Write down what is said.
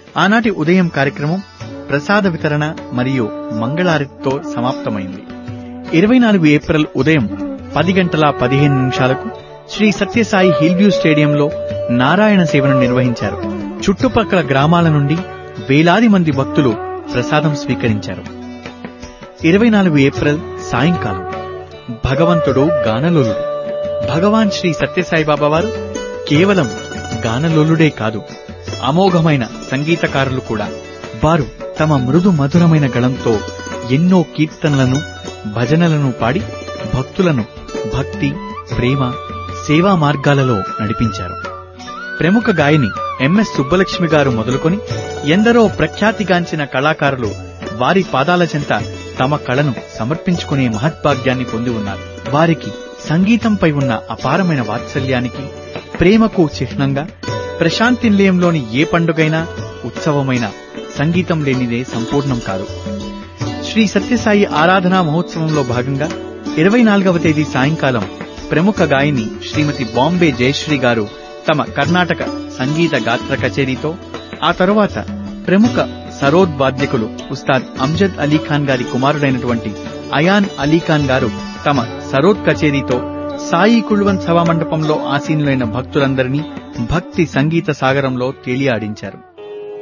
ఆనాటి ఉదయం కార్యక్రమం ప్రసాద వితరణ మరియు మంగళారతితో సమాప్తమైంది ఇరవై నాలుగు ఏప్రిల్ ఉదయం పది గంటల పదిహేను నిమిషాలకు శ్రీ సత్యసాయి హిల్వ్యూ స్టేడియంలో నారాయణ సేవను నిర్వహించారు చుట్టుపక్కల గ్రామాల నుండి వేలాది మంది భక్తులు ప్రసాదం స్వీకరించారు ఇరవై నాలుగు ఏప్రిల్ సాయంకాలం భగవంతుడు గానలోలుడు భగవాన్ శ్రీ సత్యసాయిబాబా వారు కేవలం గానలోలుడే కాదు అమోఘమైన సంగీతకారులు కూడా వారు తమ మృదు మధురమైన గళంతో ఎన్నో కీర్తనలను భజనలను పాడి భక్తులను భక్తి ప్రేమ సేవా మార్గాలలో నడిపించారు ప్రముఖ గాయని ఎంఎస్ సుబ్బలక్ష్మి గారు మొదలుకొని ఎందరో ప్రఖ్యాతిగాంచిన కళాకారులు వారి పాదాల చెంత తమ కళను సమర్పించుకునే మహద్భాగ్యాన్ని పొంది ఉన్నారు వారికి సంగీతంపై ఉన్న అపారమైన వాత్సల్యానికి ప్రేమకు చిహ్నంగా ప్రశాంతి నిలయంలోని ఏ పండుగైనా ఉత్సవమైనా సంగీతం లేనిదే సంపూర్ణం కాదు శ్రీ సత్యసాయి ఆరాధనా మహోత్సవంలో భాగంగా ఇరవై నాలుగవ తేదీ సాయంకాలం ప్రముఖ గాయని శ్రీమతి బాంబే జయశ్రీ గారు తమ కర్ణాటక సంగీత గాత్ర కచేరీతో ఆ తరువాత ప్రముఖ సరోద్వాద్యకులు ఉస్తాద్ అంజద్ అలీ ఖాన్ గారి కుమారుడైనటువంటి అయాన్ అలీ ఖాన్ గారు తమ సరోద్ కచేరీతో సాయి కుళ్వన్ సభా మండపంలో ఆసీనులైన భక్తులందరినీ భక్తి సంగీత సాగరంలో తేలియాడించారు